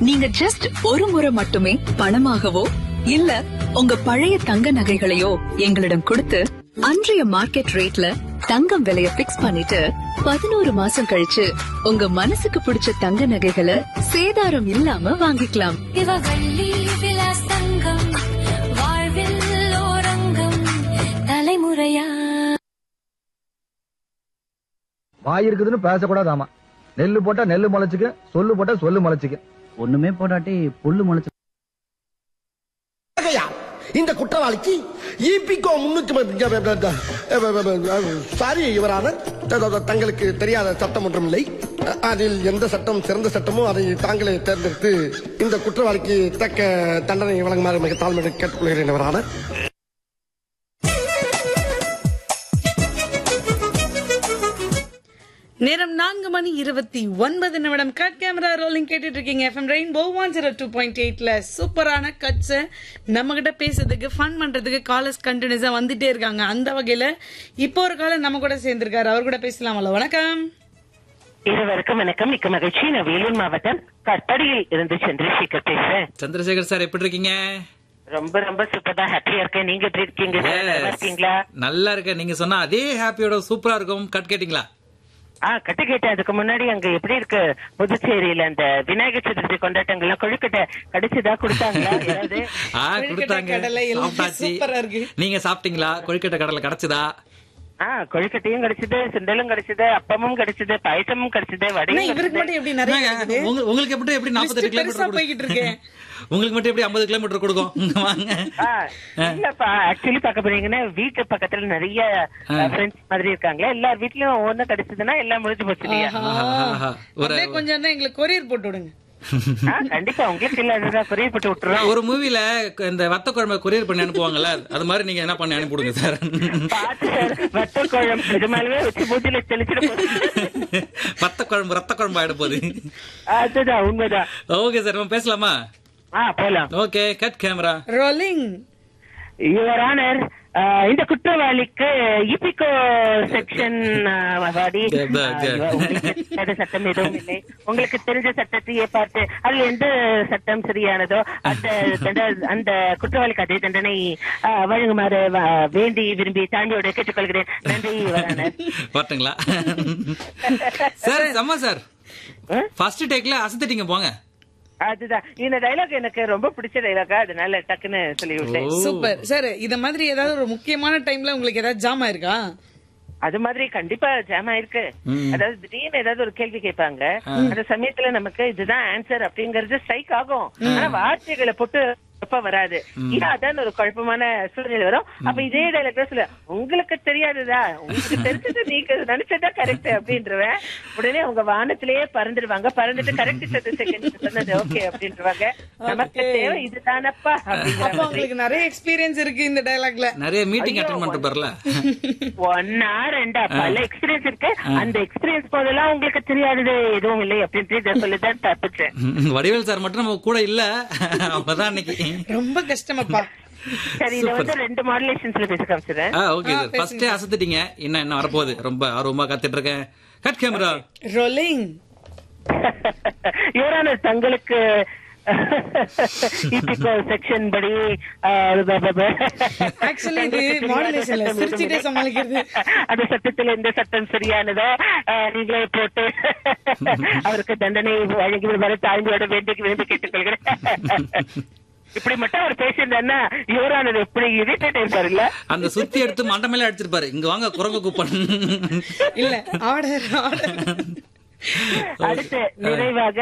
நீங்க ஜஸ்ட் ஒரு முறை மட்டுமே பணமாகவோ இல்ல உங்க பழைய தங்க நகைகளையோ எங்களிடம் கொடுத்து அன்றைய மார்க்கெட் ரேட்ல தங்கம் விலைய பிக்ஸ் பண்ணிட்டு பதினோரு மாசம் கழிச்சு உங்க மனசுக்கு பிடிச்ச தங்க நகைகளை சேதாரம் இல்லாம வாங்கிக்கலாம் சிவகள்ளி விலாஸ் தங்கம் வாழ்வில் ஓரங்கம் தலைமுறையா வாய் இருக்குதுன்னு பேசக்கூடாதாமா நெல்லு போட்டா நெல்லு முளைச்சுக்கு சொல்லு போட்டா சொல்லு முளைச்சுக்கு ஒண்ணுமே போடாட்டி புல்லு முளைச்சு ஆகையால் இந்த குற்றவாளிக்கு இபிகோ முன்னூத்தி சாரி யுவரான தங்களுக்கு தெரியாத சட்டம் ஒன்றும் இல்லை அதில் எந்த சட்டம் சிறந்த சட்டமோ அதை தாங்களே தேர்ந்தெடுத்து இந்த குற்றவாளிக்கு தக்க தண்டனை வழங்குமாறு மிக தாழ்மையை கேட்டுக்கொள்கிறேன் யுவரான நேரம் நான்கு மணி இருபத்தி ஒன்பது நிமிடம் கட் கேமரா ரோலிங் கேட்டுட்டு இருக்கீங்க FM rainbow one zero two point எயிட்ல சூப்பரான கட்ஸ் நம்ம கிட்ட பேசுறதுக்கு ஃபன் பண்றதுக்கு காலர்ஸ் கண்டினியூஸா வந்துட்டே இருக்காங்க அந்த வகையில இப்போ ஒரு காலம் நம்ம கூட சேர்ந்திருக்காரு அவர் கூட பேசலாமல்ல வணக்கம் இருவருக்கும் வணக்கம் மிக்க மகிழ்ச்சி நான் வேலூர் மாவட்டம் கற்படியில் இருந்து சந்திரசேகர் பேசுறேன் சந்திரசேகர் சார் எப்படி இருக்கீங்க ரொம்ப ரொம்ப சூப்பரா ஹாப்பியா இருக்கேன் நீங்க எப்படி இருக்கீங்க சார்? நல்லா இருக்கீங்களா நல்லா இருக்க நீங்க சொன்னா அதே ஹாப்பியோட சூப்பரா இருக்கும் கட் கேட்டீங்களா ஆ கட்டு கேட்டேன் அதுக்கு முன்னாடி அங்க எப்படி இருக்கு புதுச்சேரியில அந்த விநாயகர் சதுர்த்தி கொண்டாட்டங்கள்லாம் கொழுக்கட்டை கடிச்சுதா கொடுத்தாங்களா யாராவது ஆ கொழுக்கட்டை கொடுத்தாங்க கடலை எல்லாம் சாப்பிட்டாச்சு சூப்பரா இருக்கு. நீங்க சாப்பிட்டீங்களா கொழுக்கட்டை கடலை கிடைச்சதா ஆ கொழுக்கட்டையும் கிடைச்சது சுண்டலும் கிடைச்சது அப்பமும் கிடைச்சது பாயசமும் கிடைச்சது ஆனா வடையும் இவருக்கு மட்டும் எப்படி நிறைய கிடைக்குது? உங்க- உங்களுக்கு எப்படி எப்படி நாற்பத்தெட்டு List பெருசா கிலோமீட்டர் போய்கிட்டு இருக்கு. உங்களுக்கு மட்டும் எப்படி ஐம்பது கிலோமீட்டர் கொடுக்கும் இங்க வாங்க ஆ, இல்லப்பா ஆக்சுவலி பாக்க போறீங்கன்னா வீட்டு பக்கத்துல நிறைய ஃப்ரெண்ட்ஸ் மாதிரி இருக்காங்களா எல்லார் வீட்லயும் ஒண்ணு கிடைச்சதுன்னா எல்லாம் முடிஞ்சு போச்சு இல்லையா ஆஹா, ஆஹா. ஒரு அப்படியே கொஞ்சம் இருந்தா எங்களுக்கு கொரியர் போட்டு விடுங்க ஆ, கண்டிப்பா உங்களுக்கு இல்லாததா கொரியர் போட்டு விட்டுறோம் ஒரு மூவில இந்த வத்த குழம்பு கொரியர் பண்ணி அனுப்புவாங்கல்ல அது மாதிரி நீங்க என்ன பண்ணி அனுப்பிவிடுங்க சார் பாத்து சார் வத்த குழம்பு இது மேலவே வச்சு மூஞ்சில தெளிச்சிட போகுது வத்த குழம்பு ரத்த குழம்பு ஆயிட போகுது அதுதான் உண்மைதான் ஓகே சார் நம்ம பேசலாமா ஆ போலாம் okay cut camera rolling your honour இந்த குற்றவாளிக்கு இபிகோ செக்ஷன் வாடி Yeah, but, yeah. ஆ, உங்களுக்கு தெரியாத சட்டம் எதுவும் இல்லை உங்களுக்கு தெரிஞ்ச சட்டத்தையே பார்த்து அதுல எந்த சட்டம் சரியானதோ அந்த தண்ட- அந்த குற்றவாளிக்கு அதே தண்டனை ஆ, வழங்குமாறு வ- வேண்டி விரும்பி தாண்டியோட கேட்டுக்கொள்கிறேன் நன்றி யுவர் ஆனர் பாட்டுங்களா சார் செம்ம சார் ஃபர்ஸ்ட் டேக்ல அசத்திட்டீங்க போங்க அதுதான் இந்த டைலாக் எனக்கு ரொம்ப பிடிச்ச டைலாக்கா அதனால டக்குன்னு சொல்லி விட்டேன் சூப்பர் சார் இத மாதிரி ஏதாவது ஒரு முக்கியமான டைம்ல உங்களுக்கு ஏதாவது ஜாம் ஆயிருக்கா அது மாதிரி கண்டிப்பா ஜாம் ஆயிருக்கு அதாவது திடீர்னு ஏதாவது ஒரு கேள்வி கேட்பாங்க அந்த சமயத்துல நமக்கு இதுதான் ஆன்சர் அப்படிங்கறது ஸ்ட்ரைக் ஆகும் ஆனா வார்த்தைகளை போட்டு குழப்ப வராது இது அதான் ஒரு குழப்பமான சூழ்நிலை வரும் அப்ப இதே டைலாக் சொல்ல உங்களுக்கு தெரியாததா உங்களுக்கு தெரிஞ்சது நீங்க நினைச்சதா கரெக்ட் அப்படின்றவன் உடனே அவங்க வானத்திலேயே பறந்துடுவாங்க பறந்துட்டு கரெக்ட் செகண்ட் சொன்னது ஓகே அப்படின்றவாங்க நமக்கு தேவை இதுதானப்பா அப்படிங்கிற அப்ப மாதிரி உங்களுக்கு நிறைய எக்ஸ்பீரியன்ஸ் இருக்கு இந்த டைலாக்ல நிறைய மீட்டிங் அட்டன் பண்ணிட்டு பாருல ஒன்னா ரெண்டா பல எக்ஸ்பீரியன்ஸ் இருக்கு அந்த எக்ஸ்பீரியன்ஸ் போதெல்லாம் உங்களுக்கு தெரியாதது எதுவும் இல்லை அப்படின்ட்டு இதை சொல்லிதான் தப்பிச்சேன் வடிவேல் சார் மட்டும் நம்ம கூட இல்ல அவ்வளவுதான் அன்னைக்கு ரொம்ப கஷ்டமப்பா சரி இதை வந்து ரெண்டு மாடுலேஷன்ஸ்ல பேச காமிச்சிடுறேன் ஆ ஓகே சார் ஃபர்ஸ்டே அசத்திட்டீங்க என்ன என்ன வரப்போகுது ரொம்ப ஆர்வமா காத்துட்டு இருக்கேன் கட் கேமரா ரோலிங் யுவரான தங்களுக்கு இபிகோ செக்ஷன் படி Actually, இது modulation இல்ல, சிரிச்சுட்டே சமாளிக்கிறது. அந்த சட்டத்துல எந்த சட்டம் சரியானதோ அஹ், நீங்களே போட்டு அவருக்கு தண்டனை வழங்கி வர தாழ்ந்தோட வேண்டி விரும்பி கேட்டுக்கொள்கிறேன் இப்படி மட்டும் அவர் பேசியிருந்தாருன்னா யுவரானது எப்படி இரிட்டேட் இருப்பாருல்ல அந்த சுத்தி எடுத்து மண்டை மேல அடிச்சிருப்பாரு இங்க வாங்க குரங்கு கூப்பன் இல்ல ஆர்டர் ஆர்டர் அடுத்து நிறைவாக